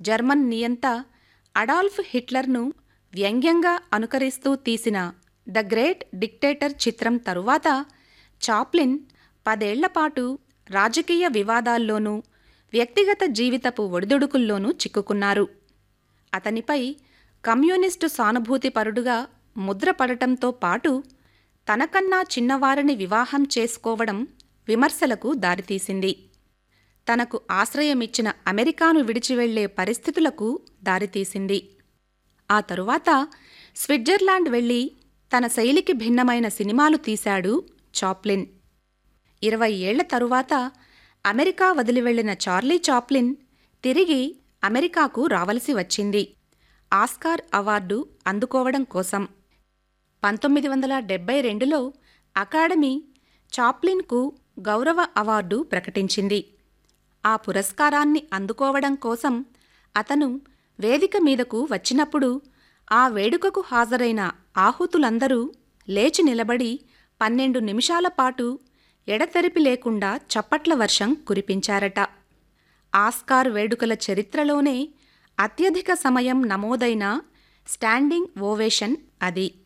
German నియంత Adolf హిట్లర్ను వ్యంగ్యంగా అనుకరిస్తూ తీసిన ద గ్రేట్ డిక్టేటర్ చిత్రం తరువాత చాప్లిన్ పదేళ్లపాటు రాజకీయ వివాదాల్లోనూ వ్యక్తిగత జీవితపు ఒడిదుడుకుల్లోనూ చిక్కుకున్నారు అతనిపై కమ్యూనిస్టు సానుభూతిపరుడుగా ముద్రపడటంతో పాటు తనకన్నా చిన్నవారిని వివాహం చేసుకోవడం విమర్శలకు దారితీసింది తనకు ఆశ్రయమిచ్చిన అమెరికాను విడిచి వెళ్లే పరిస్థితులకు దారితీసింది ఆ తరువాత స్విట్జర్లాండ్ వెళ్లి తన శైలికి భిన్నమైన సినిమాలు తీశాడు చాప్లిన్ ఇరవై ఏళ్ల తరువాత అమెరికా వదిలి వెళ్లిన చార్లీ చాప్లిన్ తిరిగి అమెరికాకు రావలసి వచ్చింది ఆస్కార్ అవార్డు అందుకోవడం కోసం పంతొమ్మిది వందల డెబ్బై రెండులో అకాడమీ చాప్లిన్కు గౌరవ అవార్డు ప్రకటించింది ఆ పురస్కారాన్ని అందుకోవడం కోసం అతను వేదిక మీదకు వచ్చినప్పుడు ఆ వేడుకకు హాజరైన ఆహుతులందరూ లేచి నిలబడి పన్నెండు నిమిషాల పాటు ఎడతెరిపి లేకుండా చప్పట్ల వర్షం కురిపించారట ఆస్కార్ వేడుకల చరిత్రలోనే అత్యధిక సమయం నమోదైన స్టాండింగ్ ఓవేషన్ అది